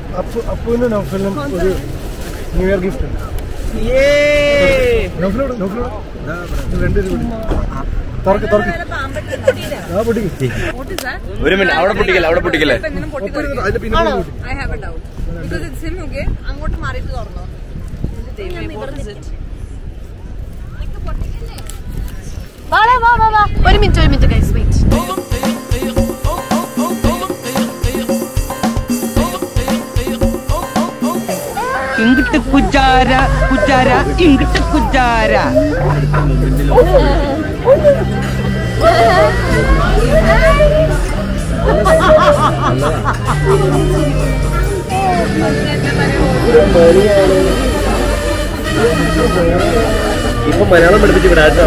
അപ്പു അപ്പുവിനും നൗഫലിനും ഒരു new year gift ഉണ്ട് നൗഫലോട് നൗഫലോട് രണ്ടുപേരും കൂടി തുറക്ക് തുറക്ക് ആ പൊട്ടിക്ക് ഒരു മിനിറ്റ് അവിടെ പൊട്ടിക്കല്ലേ അവിടെ പൊട്ടിക്കല്ലേ അതിന്റെ പിന്നെ പൊട്ടിക്ക്. I have a doubt because it's him okay അങ്ങോട്ട് മാറിയിട്ട് തുറന്നോ ഒരു മിനിറ്റ് ഒരു മിനിറ്റ് ഗൈസ് വെയിറ്റ് ഇങ്ങിട്ട് കുജാര കുജാര ഇങ്ങിട്ട് കുജാര ഇപ്പൊ മലയാളം പഠിപ്പിച്ച് വിടാട്ടോ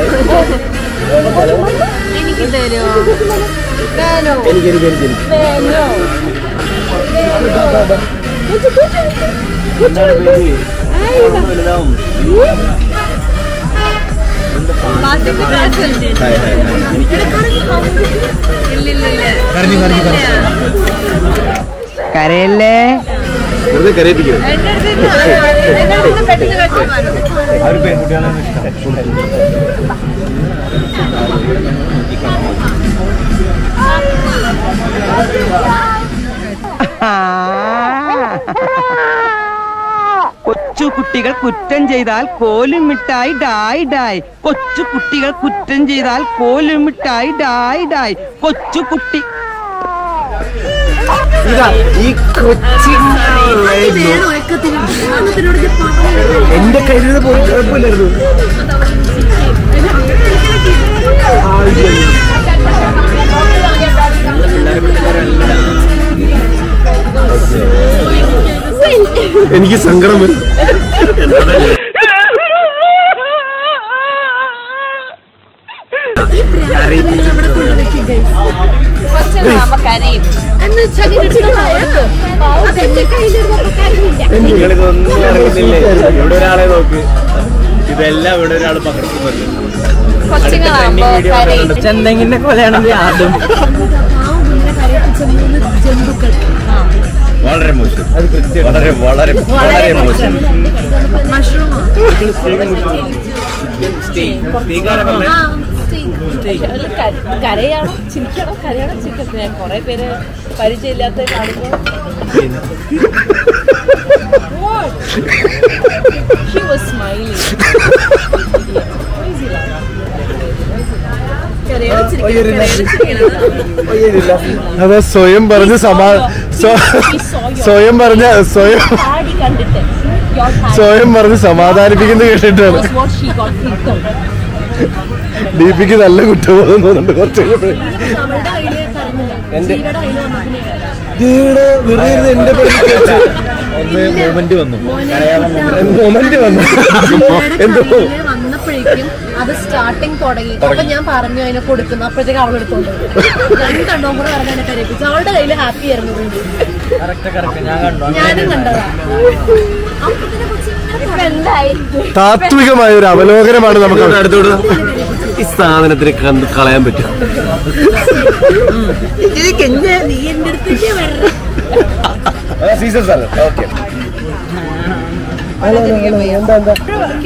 എനിക്ക് തരുമോ എനിക്ക് എനിക്ക് എനിക്ക് എനിക്ക് എന്താണ് പേര്? വലുതാവും. Hi, hi, hi. എനിക്ക് കരഞ്ഞു കരഞ്ഞു കരഞ്ഞു കരയല്ലേ വെറുതെ കരയിപ്പിക്കും പെട്ടെന്ന് വെച്ചോ അവർ പെൺകുട്ടികളാണ് ഇഷ്ടം കൊച്ചു കുട്ടികൾ കുറ്റം ചെയ്താൽ കോലും മിഠായി ഡായ് ഡായ് കൊച്ചു കുട്ടികൾ കുറ്റം ചെയ്താൽ കോലും മിഠായി ഡായ് ഡായ് കൊച്ചു കുട്ടി ഇതാ ഈ കൊച്ചി എന്റെ കയ്യിൽ പോയി കുഴപ്പമില്ലായിരുന്നു എനിക്ക് സങ്കടം വരും നിങ്ങളിതൊന്നും അറിയുന്നില്ലേ ഇവിടെ ഒരാളെ നോക്ക് ഇതെല്ലാം ഇവിടെ ഒരാൾ പകർത്തുന്നുണ്ട് കൊച്ചുങ്ങളാകുമ്പോ കരയും ചെന്തെങ്ങിന്റെ കൊലയാണെങ്കിൽ ആദ്യം വളരെ മോശം വളരെ വളരെ വളരെ മോശം കരയാണോ ചിരിക്കണോ കരയാണോ ചിരിക്കണോ കൊറേ പേര് പരിചയമില്ലാത്ത കാണുമ്പോ She was smiling. കരയാണോ ചിരിക്കണോ കരയാണോ ചിരിക്കണോ അത് സ്വയം പറഞ്ഞ് സമാ സ്വ- സ്വയം പറഞ്ഞ സ്വയം താടി കണ്ടിട്ട് your hand സ്വയം പറഞ്ഞ് സമാധാനിപ്പിക്കുന്നത് കേട്ടിട്ടാണ് was what she got kicked out. ഡി പിക്ക് നല്ല കുറ്റബോധം തോന്നുന്നുണ്ട് കുറച്ച് കഴിയുമ്പോഴേ. അവളുടെ കയ്യില് കരഞ്ഞില്ല എന്റെ യുടെ കയ്യില് വന്നതിന് ഈടെ വെറുതെ ഇരുന്ന് എന്റെ പേര് കേട്ട് മൊമെന്റ് വന്നു മൊമെന്റ് വന്നു എന്തോ കയ്യില് വന്നപ്പോഴേക്കും അത് സ്റ്റാർട്ടിങ് തുടങ്ങി അപ്പൊ ഞാൻ പറഞ്ഞു അതിനെ കൊടുക്കുന്നു അപ്പോഴത്തേക്ക് അവൾ എടുത്തോണ്ട് പോയി. രണ്ടെണ്ണവും കൂടെ പറഞ്ഞ എന്നെ കരയിപ്പിച്ചു അവളുടെ കയ്യിൽ ഹാപ്പി ആയിരുന്നു വീണ്ടും. ഞാനും കണ്ടതാ അപ്പത്തിന് കൊച്ചിങ്ങനെ താത്വികമായ ഒരു അവലോകനമാണ് നമുക്ക് അവിടെ. അടുത്തോട് ഈ സാധനത്തിന് കണ്ട് കളയാൻ പറ്റും നീ എന്റെ അടുത്തേക്ക് വരണം സീസർ സാലഡ് ഓക്കെ എന്താ എന്താ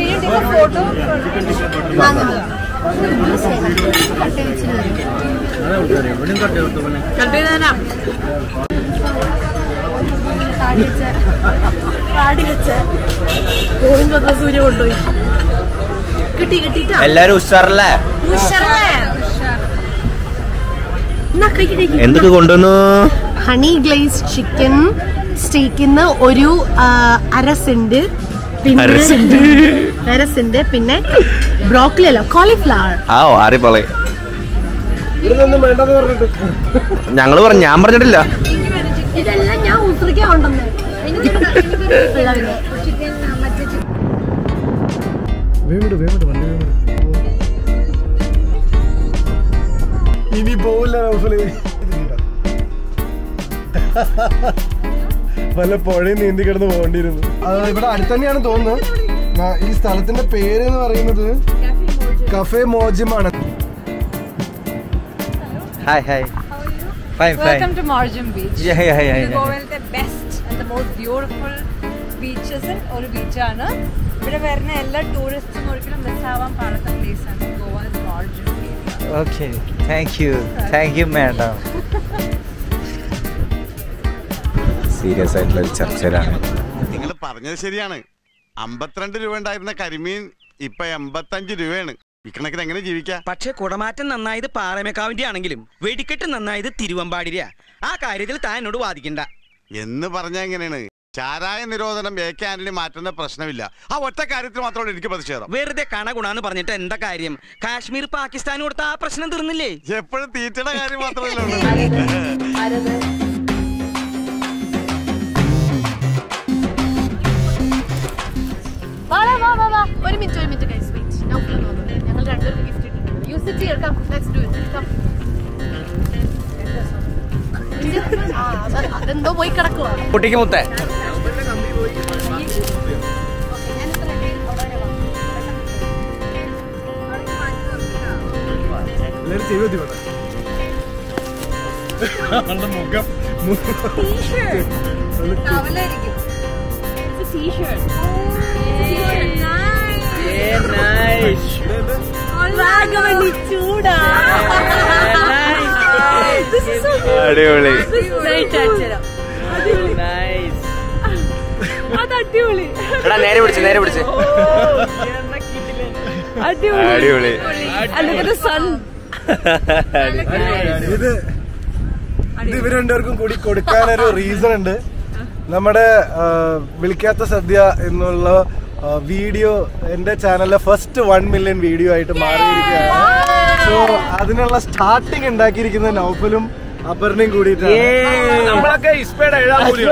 സൂര്യ കൊണ്ടുപോയി കിട്ടി കിട്ടിട്ടാ എല്ലാരും ഉഷാറല്ലേ എന്തൊക്കെ കൊണ്ടുവന്നു ഹണി ഗ്ലേസ് ചിക്കൻ സ്റ്റേക്കിന്ന് ഒരു ആ, അര സെന്റ് പിന്നെ അരസെന്റ്. അര സെന്റ് പിന്നെ ബ്രോക്കലി അല്ല കോളിഫ്ലവർ ആ ആറിപ്പളെ ഇതൊന്നും വേണ്ടെന്ന് പറഞ്ഞിട്ട് ഞങ്ങള് പറഞ്ഞു ഞാൻ പറഞ്ഞിട്ടില്ല ഇതെല്ലാം ഞാൻ ഉത്തരിക്കാൻ ഉണ്ടെന്ന് വേഗം വേഗം വണ്ടി വേഗം ഇനി പോവില്ല നൗഫല് വല്ല പുഴയും നീന്തി കിടന്ന് പോകേണ്ടിയിരുന്നു ഇവിടെ അടുത്ത് തന്നെയാണ് തോന്നുന്നത് ആ, ഈ സ്ഥലത്തിന്റെ പേര് എന്ന് പറയുന്നത് കഫേ മോജിമാണ് hi hi fine fine Welcome to Marjam Beach. Yeah, yeah, yeah, ഇത് yeah. ഗോവയിലത്തെ best the most beautiful beaches ഒരു ബീച്ചാണ് ഇവിടെ വരുന്ന എല്ലാ ടൂറിസ്റ്റും ഒരിക്കലും മിസ്സാവാൻ പാടാത്ത പ്ലേസ് ആണ് Goa is gorgeous area okay thank you thank you madam serious ആയിട്ടുള്ള ഒരു ചർച്ചയിലാണ് നിങ്ങൾ പറഞ്ഞത് ശരിയാണ് അമ്പത്തിരണ്ട് രൂപ ഉണ്ടായിരുന്ന കരിമീൻ ഇപ്പൊ എൺപത്തഞ്ച് രൂപയാണ് ഇക്കണക്കിന് എങ്ങനെ ജീവിക്കാം പക്ഷെ കുടമാറ്റം നന്നായത് പാറമേക്കാവിന്റെ ആണെങ്കിലും വെടിക്കെട്ട് നന്നായത് തിരുവമ്പാടിര ആ കാര്യത്തിൽ താൻ എന്നോട് വാദിക്കണ്ട എന്ന് പറഞ്ഞാൽ എങ്ങനെയാണ് ചാരായ നിരോധനം എ കെ ആന്റണി മാറ്റുന്ന പ്രശ്നമില്ല ആ ഒറ്റ കാര്യത്തിൽ മാത്രമാണ് എനിക്ക് പ്രതിഷേധം വെറുതെ കണ ഗുണാന്ന് പറഞ്ഞിട്ട് എന്താ കാര്യം കാശ്മീർ പാകിസ്ഥാൻ കൊടുത്ത ആ പ്രശ്നം തീർന്നില്ലേ എപ്പോഴും തീറ്റയുടെ കാര്യം മാത്രമല്ല ഉള്ളൂ ആരത് വാ വാ, വാ വാ വാ ഒരു മിനിറ്റ് ഒരു മിനിറ്റ് ഗൈസ് വെയിറ്റ് നൗഫൽ എന്ന് വന്നു ഞങ്ങൾ രണ്ടുപേരും ഗിഫ്റ്റ് ഇട്ടിട്ടുണ്ട് use it here come let's do it come അതെന്തോ പോയി കിടക്കുവാ കുട്ടിക്ക് മുത്തേ എല്ലാവരും ചെയ്തു ഇവിടെ അവളുടെ മുഖം ടവലായിരിക്കും ടീഷർട്ട് വാഗമണി ചൂടാ അടിപൊളി അത് അടിപൊളി എടാ നേരെ പിടിച്ച് നേരെ പിടിച്ച് അടിപൊളി അടിപൊളി അല്ലെങ്കിൽ സൺ ഇത് ഇത് ഇവർ രണ്ടുപേർക്കും കൂടി കൊടുക്കാനൊരു റീസൺ ഉണ്ട് നമ്മുടെ ആ, വിളിക്കാത്ത സദ്യ എന്നുള്ള ആ, വീഡിയോ എന്റെ ചാനലിലെ ഫസ്റ്റ് വൺ മില്യൺ വീഡിയോ ആയിട്ട് മാറിയിരിക്കുകയാണ് സോ അതിനുള്ള സ്റ്റാർട്ടിങ് ഉണ്ടാക്കിയിരിക്കുന്നത് നൗഫലും അപർണയും കൂടിയിട്ടാണ് നമ്മളൊക്കെ ഇസ്പേഡ് എഴുതാൻ പോലും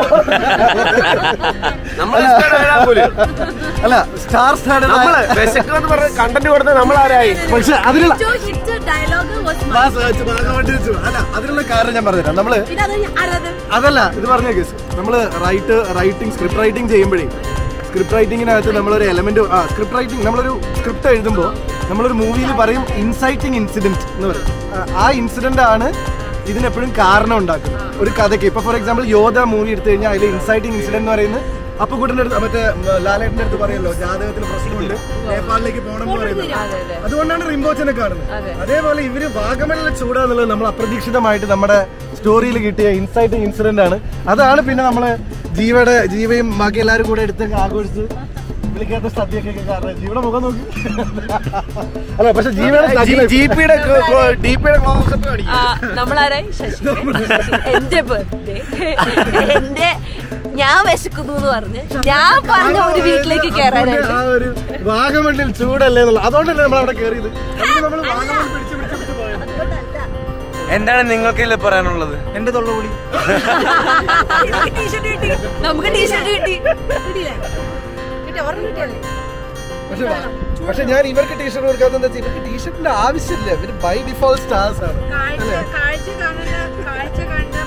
നമ്മൾ ഇസ്പേഡ് എഴുതാൻ പോലും അല്ല സ്റ്റാർ സ്റ്റാർഡ് നമ്മള് വിശക്കെന്ന് പറഞ്ഞ കണ്ടന്റ് കൊടുത്ത നമ്മളാരായി പക്ഷെ അതിനുള്ള ഹിറ്റ് ഡയലോഗ് വാസ് ബാസ് വെച്ച് ഭാഗമായിട്ട് വെച്ചു. അല്ല അതിനുള്ള കാരണം ഞാൻ പറഞ്ഞുതരാം നമ്മള് പിന്നെ അത് ആരത് അതല്ല ഇത് പറഞ്ഞ കേസ് നമ്മള് റൈറ്റ് റൈറ്റിംഗ് സ്ക്രിപ്റ്റ് റൈറ്റിംഗ് ചെയ്യുമ്പോഴേ സ്ക്രിപ്റ്റ് റൈറ്റിംഗിനകത്ത് നമ്മളൊരു എലമെന്റ് ആ സ്ക്രിപ്റ്റ് റൈറ്റിംഗ് നമ്മളൊരു സ്ക്രിപ്റ്റ് എഴുതുമ്പോൾ നമ്മളൊരു മൂവിയിൽ പറയും ഇൻസൈറ്റിംഗ് ഇൻസിഡന്റ് എന്ന് പറയും ആ- ആ ഇൻസിഡന്റ് ആണ് ഇതിനെപ്പോഴും കാരണം ഉണ്ടാക്കുന്നത് ഒരു കഥയ്ക്ക് ഇപ്പൊ ഫോർ എക്സാമ്പിൾ യോധ മൂവി എടുത്തു കഴിഞ്ഞാൽ അതിൽ ഇൻസൈറ്റിംഗ് ഇൻസിഡന്റ് എന്ന് പറയുന്നത് അപ്പുക്കുട്ടന്റെ അടുത്ത് മറ്റേ ഉം, ലാലേട്ടന്റെ അടുത്ത് പറയല്ലോ ജാതകത്തിൽ പ്രശ്നമുണ്ട് നേപ്പാളിലേക്ക് പോകണം എന്ന് പറയുന്നത് അതുകൊണ്ടാണ് റിംബോച്ചനെ കാണുന്നത് അതേപോലെ ഇവര് വാഗമണിലെ ചൂടാന്നുള്ളത് നമ്മൾ അപ്രതീക്ഷിതമായിട്ട് നമ്മുടെ സ്റ്റോറിയിൽ കിട്ടിയ ഇൻസൈറ്റ് ഇൻസിഡന്റ് ആണ് അതാണ് പിന്നെ നമ്മള് ജീവയുടെ ജീവയും ബാക്കി എല്ലാവരും കൂടെ എടുത്ത് ആഘോഷിച്ച് വിളിക്കാത്ത സദ്യയൊക്കെ കാരണം ജീവയുടെ മുഖം നോക്കി അല്ല പക്ഷെ ജീവയുടെ ജിപിയുടെ ഡിപിയുടെ കോൺസെപ്റ്റ് കാണിക്കും നമ്മളാരായി ശശി എന്റെ ബർത്ത്ഡേ എന്റെ ഞാൻ വിശക്കുന്നു എന്ന് പറഞ്ഞ് ഞാൻ പറഞ്ഞ ഒരു വീട്ടിലേക്ക് കയറാനായിട്ട് ആ ഒരു വാഗമണ്ണിൽ ചൂടല്ലേ എന്നുള്ള അതുകൊണ്ടല്ലേ നമ്മൾ അവിടെ കയറിയത് നമ്മൾ വാഗമൺ പിടിച്ച് പിടിച്ച് പിടിച്ച് പോയത് എന്താണ് നിങ്ങൾക്ക് ഇതിൽ പറയാനുള്ളത് എന്റെ തൊള്ളപൊളി ടീഷർട്ട് കിട്ടി നമുക്ക് ടീഷർട്ട് കിട്ടി കിട്ടിയില്ലേ കിട്ടിയ ഒരെണ്ണം കിട്ടിയല്ലേ പക്ഷെ പക്ഷെ ഞാൻ ഇവർക്ക് ടീഷർട്ട് കൊടുക്കാത്ത എന്താ വെച്ചാൽ ഇവർക്ക് ടീഷർട്ടിന്റെ ആവശ്യമില്ല ഇവര് ബൈ ഡിഫോൾട്ട് സ്റ്റാർസ് ആണ് കാഴ്ച കാഴ്ച കാണുന്ന കാഴ്ച കണ്ട്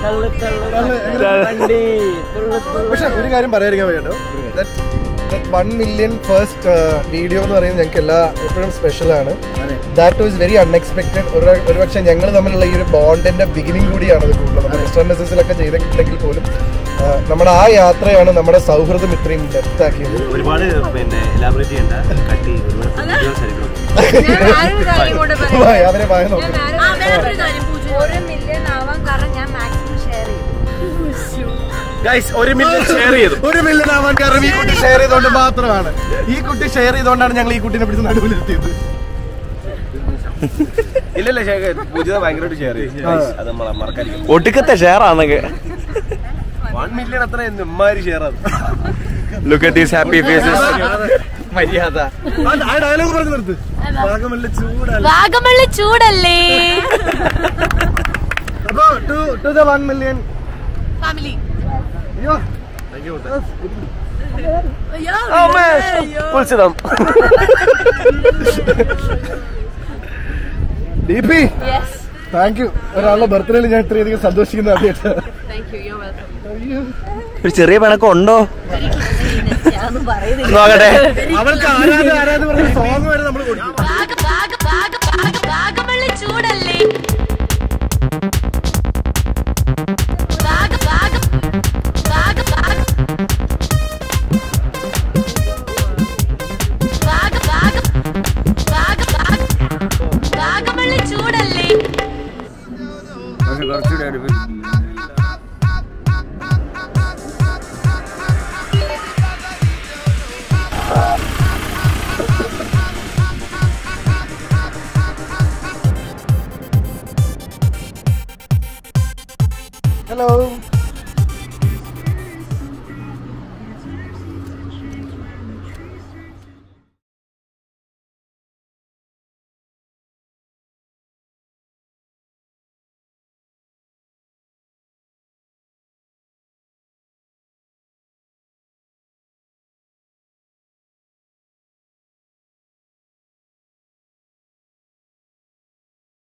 പക്ഷെ ഒരു കാര്യം പറയാതിരിക്കാൻ വേണ്ടോ വൺ മില്യൺ ഫസ്റ്റ് വീഡിയോ എന്ന് പറയുന്നത് ഞങ്ങൾക്ക് എല്ലാ എപ്പോഴും സ്പെഷ്യൽ ആണ് ദാറ്റ് വാസ് വെരി അൺഎക്സ്പെക്ടഡ് ഒരു ഒരുപക്ഷെ ഞങ്ങൾ തമ്മിലുള്ള ഈ ഒരു ബോണ്ടിന്റെ ബിഗിനിങ് കൂടിയാണ് അത് കൂടുതൽ നമ്മൾ റെസ്റ്റോറൻറ്റ് ബിസിനസ്സിലൊക്കെ ചെയ്തിട്ടുണ്ടെങ്കിൽ പോലും ആ, നമ്മുടെ ആ യാത്രയാണ് നമ്മുടെ സൗഹൃദം ഇത്രയും ഡെപ്ത് ആക്കിയത് ഒരുപാട് പിന്നെ എലാബറേറ്റ് ചെയ്യണ്ട കട്ടി ഒരുപാട് videos ആയിരിക്കണം. ഞാൻ ആരൊരു കാര്യം കൂടെ പറയാം വായ, അവരെ വായ ഞാൻ നോക്കാം വേറെ ആ വേറൊരു കാര്യം പൂജ ഒരു മില്യൺ ആവാൻ കാരണം ഞാൻ മാക്സിമം ഷെയർ ചെയ്തു ഗൈസ് ഒരു മില്യൺ ഷെയർ ചെയ്തു ഒരു മില്യൺ ആവാൻ കാരണം ഈ കുട്ടി ഷെയർ ചെയ്തുകൊണ്ട് മാത്രമാണ് ഈ കുട്ടി ഷെയർ ചെയ്തുകൊണ്ടാണ് ഞങ്ങൾ ഈ കുട്ടീനെ പിടിച്ച് നടുവിലെത്തിയത് ഇല്ലല്ല പൂജിത ഭയങ്കരമായിട്ട് ഷെയർ ചെയ്തു Guys, അത് നമ്മളെ മറക്കാതിരിക്കും ഒടുക്കത്തെ ഷെയർ ആണെങ്കിൽ വൺ മില്യൺ അത്ര ഇമ്മാതിരി ഷെയർ ആണ് look at these happy faces മര്യാദ ആ ഡയലോഗ് പറഞ്ഞു നിർത്ത് വാഗമല്ല ചൂടല്ല വാഗമള്ളി ചൂടല്ലേ അപ്പൊ to to the one million family അയ്യോ ഉത്സവം ഡി പി താങ്ക് യു ഒരാളുടെ ബർത്ത്ഡേയിൽ ഞാൻ ഇത്രയധികം സന്തോഷിക്കുന്ന ആദ്യമായിട്ട് ഒരു ചെറിയ പിണക്കം ഉണ്ടോ ഞാനൊന്നും പറയുന്നില്ല നോക്കട്ടെ അവൾക്ക് ആരാധന ആരാധന പറഞ്ഞ സോങ് വരെ നമ്മൾ കൊടുക്കും വാഗമള്ളി ചൂടല്ലേ വാഗ വാഗ വാഗ വാഗ കുറച്ചുകൂടി അടുപ്പിച്ച് ഹലോ